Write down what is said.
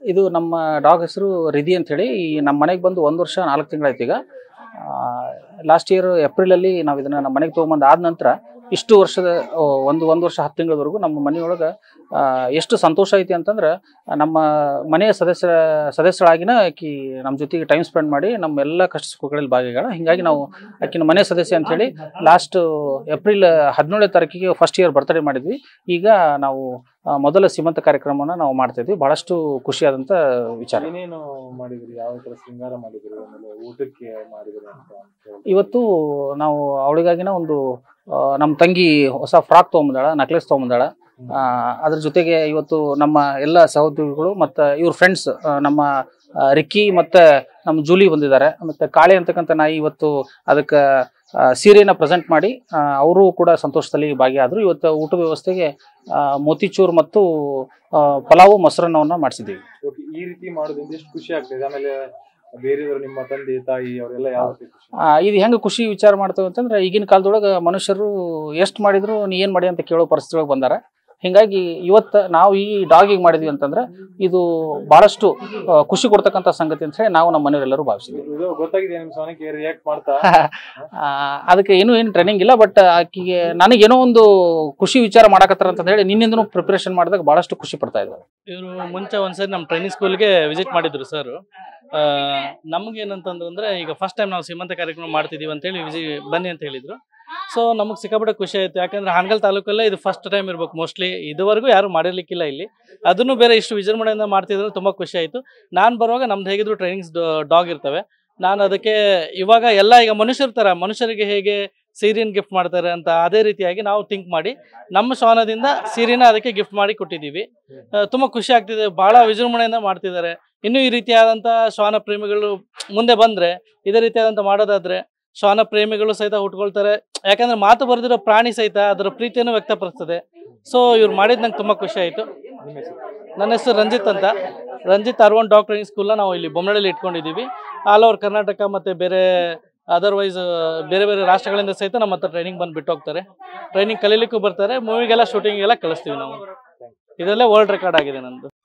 ಇದು ನಮ್ಮ ಡಾಗ್ ಹೆಸರು ರಿಧಿ ಅಂತ ಹೇಳಿ ಈ ನಮ್ಮ ಮನೆಗೆ ಬಂದು ಒಂದು ವರ್ಷ ನಾಲ್ಕು ತಿಂಗಳಾಯ್ತು ಈಗ ಲಾಸ್ಟ್ ಇಯರ್ ಏಪ್ರಿಲಲ್ಲಿ ನಾವು ಇದನ್ನ ನಮ್ಮ ಮನೆಗೆ ತೊಗೊಂಬಂದು ಆದ ನಂತರ ಇಷ್ಟು ವರ್ಷದ ಆ, ಒಂದು ಒಂದು ವರ್ಷ ಹತ್ತು ತಿಂಗಳವರೆಗೂ ನಮ್ಮ ಮನೆಯೊಳಗೆ ಆ, ಎಷ್ಟು ಸಂತೋಷ ಐತಿ ಅಂತಂದ್ರೆ ನಮ್ಮ ಮನೆಯ ಸದಸ್ಯರ ಸದಸ್ಯರಾಗಿನ ಆಕಿ ನಮ್ಮ ಜೊತೆಗೆ ಟೈಮ್ ಸ್ಪೆಂಡ್ ಮಾಡಿ ನಮ್ಮ ಎಲ್ಲ ಕಷ್ಟ ಸುಖಗಳಲ್ಲಿ ಭಾಗಿಗಳ ಹಿಂಗಾಗಿ ನಾವು ಆಕಿನ ಮನೆ ಸದಸ್ಯ ಅಂತ ಹೇಳಿ ಲಾಸ್ಟ್ ಏಪ್ರಿಲ್ ಹದಿನೇಳನೇ ತಾರೀಕಿಗೆ ಫಸ್ಟ್ ಇಯರ್ ಬರ್ತ್ಡೇ ಮಾಡಿದ್ವಿ ಈಗ ನಾವು ಆ, ಮೊದಲ ಸೀಮಂತ ಕಾರ್ಯಕ್ರಮನ ನಾವು ಮಾಡ್ತಾ ಇದ್ವಿ ಬಹಳಷ್ಟು ಖುಷಿಯಾದಂಥ ವಿಚಾರ ಏನೇನು ಮಾಡಿದ್ರಿ ಯಾವ ತರ ಶೃಂಗಾರ ಮಾಡಿದ್ರಿ ಆಮೇಲೆ ಊಟಕ್ಕೆ ಮಾಡಿದ್ರಿ ಅಂತ ಹೇಳಿ. ಇವತ್ತು ನಾವು ಅವಳಿಗಾಗಿನ ಒಂದು ಆ, ನಮ್ಮ ತಂಗಿ ಹೊಸ ಫ್ರಾಕ್ ತೊಗೊಂಬಂದಾಳ ನಕ್ಲೆಸ್ ತೊಗೊಂಬಂದಾಳ ಆ, ಅದ್ರ ಜೊತೆಗೆ ಇವತ್ತು ನಮ್ಮ ಎಲ್ಲ ಸಹೋದ್ಯೋಗಿಗಳು ಮತ್ತು ಇವ್ರ ಫ್ರೆಂಡ್ಸ್ ನಮ್ಮ ಆ, ರಿಕ್ಕಿ ಮತ್ತು ನಮ್ಮ ಜೂಲಿ ಬಂದಿದ್ದಾರೆ ಮತ್ತು ಕಾಳೆ ಅಂತಕ್ಕಂಥ ನಾಯಿ ಇವತ್ತು ಅದಕ್ಕೆ ಆ, ಸೀರೆನ ಪ್ರೆಸೆಂಟ್ ಮಾಡಿ ಅವರು ಕೂಡ ಸಂತೋಷದಲ್ಲಿ ಭಾಗಿಯಾದರು ಇವತ್ತು ಊಟದ ವ್ಯವಸ್ಥೆಗೆ ಆ, ಮೋತಿಚೂರ್ ಮತ್ತು ಆ, ಪಲಾವು ಮೊಸರನ್ನವನ್ನು ಮಾಡಿಸಿದ್ದೀವಿ Okay, ಈ ರೀತಿ ಮಾಡೋದ್ರಿಂದ ಎಷ್ಟು ಖುಷಿ ಆಗ್ತದೆ ಆಮೇಲೆ ಬೇರೆಯವರು ನಿಮ್ಮ ತಂದೆ ತಾಯಿ ಅವರೆಲ್ಲ ಯಾವ ರೀತಿ ಖುಷಿ ಆ, ಇದು ಹೆಂಗೆ ಖುಷಿ ವಿಚಾರ ಮಾಡ್ತೇವೆ ಅಂತಂದ್ರೆ ಈಗಿನ ಕಾಲದೊಳಗೆ ಮನುಷ್ಯರು ಎಷ್ಟು ಮಾಡಿದ್ರು ನೀ ಏನು ಮಾಡಿ ಅಂತ ಕೇಳೋ ಪರಿಸ್ಥಿತಿ ಒಳಗೆ ಬಂದಾರ ಹಿಂಗಾಗಿ ಇವತ್ತು ನಾವು ಈ ಡಾಗಿಗೆ ಮಾಡಿದ್ವಿ ಅಂತಂದ್ರೆ ಇದು ಬಹಳಷ್ಟು ಆ, ಖುಷಿ ಕೊಡ್ತಕ್ಕಂಥ ಸಂಗತಿ ಅಂತ ಹೇಳಿ ನಾವು ನಮ್ಮ ಮನೆಯವರೆಲ್ಲರೂ ಭಾವಿಸಿದ್ವಿ ಇದು ಗೊತ್ತಾಗಿದೆ ನಿಮ್ ಸೋನಕ್ಕೆ ರಿಯಾಕ್ಟ್ ಮಾಡ್ತಾ ಆ, ಅದಕ್ಕೆ ಏನೂ ಏನು ಟ್ರೈನಿಂಗ್ ಇಲ್ಲ ಬಟ್ ಆಕಿಗೆ ನನಗೇನೋ ಒಂದು ಖುಷಿ ವಿಚಾರ ಮಾಡಕತ್ತಾರ ಅಂತ ಹೇಳಿ ನಿನ್ನಿಂದನೂ ಪ್ರಿಪರೇಷನ್ ಮಾಡಿದಾಗ ಬಹಳಷ್ಟು ಖುಷಿ ಪಡ್ತಾ ಇದ್ದಾರೆ ಇವರು ಮುಂಚೆ ಒಂದ್ಸರಿ ನಮ್ಮ ಟ್ರೈನಿಂಗ್ ಸ್ಕೂಲ್ಗೆ ವಿಸಿಟ್ ಮಾಡಿದ್ರು ಸರ್ ನಮ್ಗೇನಂತಂದ್ರೆ ಈಗ ಫಸ್ಟ್ ಟೈಮ್ ನಾವು ಸೀಮಂತ ಕಾರ್ಯಕ್ರಮ ಮಾಡ್ತಿದೀವಿ ಅಂತೇಳಿ ವಿಸಿ ಬನ್ನಿ ಅಂತ ಹೇಳಿದ್ರು ಸೊ ನಮಗೆ ಸಿಕ್ಕಾಪಟ್ಟೆ ಖುಷಿ ಆಯ್ತು ಯಾಕಂದ್ರೆ ಹಾನಗಲ್ ತಾಲೂಕಲ್ಲೇ ಇದು ಫಸ್ಟ್ ಟೈಮ್ ಇರ್ಬೇಕು ಮೋಸ್ಟ್ಲಿ ಇದುವರೆಗೂ ಯಾರು ಮಾಡಿರ್ಲಿಕ್ಕಿಲ್ಲ ಇಲ್ಲಿ ಅದನ್ನು ಬೇರೆ ಇಷ್ಟು ವಿಜೃಂಭಣೆಯಿಂದ ಮಾಡ್ತಿದ್ರೆ ತುಂಬಾ ಖುಷಿ ಆಯ್ತು ನಾನು ಬರುವಾಗ ನಮ್ದು ಹೇಗಿದ್ರು ಟ್ರೈನಿಂಗ್ಸ್ ಡಾಗ್ ಇರ್ತವೆ ನಾನು ಅದಕ್ಕೆ ಇವಾಗ ಎಲ್ಲ ಈಗ ಮನುಷ್ಯರ ತರ ಮನುಷ್ಯರಿಗೆ ಹೇಗೆ ಸೀರೆನ್ ಗಿಫ್ಟ್ ಮಾಡ್ತಾರೆ ಅಂತ ಅದೇ ರೀತಿಯಾಗಿ ನಾವು ಥಿಂಕ್ ಮಾಡಿ ನಮ್ಮ ಶ್ವಾನದಿಂದ ಸೀರೆನ ಅದಕ್ಕೆ ಗಿಫ್ಟ್ ಮಾಡಿ ಕೊಟ್ಟಿದ್ದೀವಿ ಆ, ತುಂಬಾ ಖುಷಿ ಆಗ್ತಿದೆ ಬಹಳ ವಿಜೃಂಭಣೆಯಿಂದ ಮಾಡ್ತಿದ್ದಾರೆ ಇನ್ನು ಈ ರೀತಿಯಾದಂತ ಶ್ವಾನ ಪ್ರೇಮಿಗಳು ಮುಂದೆ ಬಂದ್ರೆ ಇದೇ ರೀತಿಯಾದಂತ ಮಾಡೋದಾದ್ರೆ ಶ್ವಾನ ಪ್ರೇಮಿಗಳು ಸಹಿತ ಹುಟ್ಕೊಳ್ತಾರೆ ಯಾಕಂದ್ರೆ ಮಾತು ಬರೆದಿರೋ ಪ್ರಾಣಿ ಸಹಿತ ಅದರ ಪ್ರೀತಿಯನ್ನು ವ್ಯಕ್ತಪಡಿಸ್ತದೆ ಸೊ ಇವ್ರು ಮಾಡಿದ್ ನಂಗೆ ತುಂಬಾ ಖುಷಿ ಆಯ್ತು ನಿಮ್ಮ ಹೆಸರು ನನ್ನ ಹೆಸರು ರಂಜಿತ್ ಅಂತ ರಂಜಿತ್ ಅರ್ವನ್ ಡಾಗ್ ಟ್ರೈನಿಂಗ್ ಸ್ಕೂಲ್ನ ನಾವು ಇಲ್ಲಿ ಬೊಮ್ಮನಹಳ್ಳಿ ಇಟ್ಕೊಂಡಿದ್ದೀವಿ ಆಲ್ ಓವರ್ ಕರ್ನಾಟಕ ಮತ್ತೆ ಬೇರೆ ಅದರ್ವೈಸ್ ಬೇರೆ ಬೇರೆ ರಾಷ್ಟ್ರಗಳಿಂದ ಸಹಿತ ನಮ್ಮ ಹತ್ರ ಟ್ರೈನಿಂಗ್ ಬಂದು ಬಿಟ್ಟು ಹೋಗ್ತಾರೆ ಟ್ರೈನಿಂಗ್ ಕಲೀಲಿಕ್ಕೂ ಬರ್ತಾರೆ ಮೂವಿಗೆಲ್ಲ ಶೂಟಿಂಗ್ ಎಲ್ಲ ಕಳಿಸ್ತೀವಿ ನಾವು ಇದರಲ್ಲೇ ವರ್ಲ್ಡ್ ರೆಕಾರ್ಡ್ ಆಗಿದೆ ನಂದು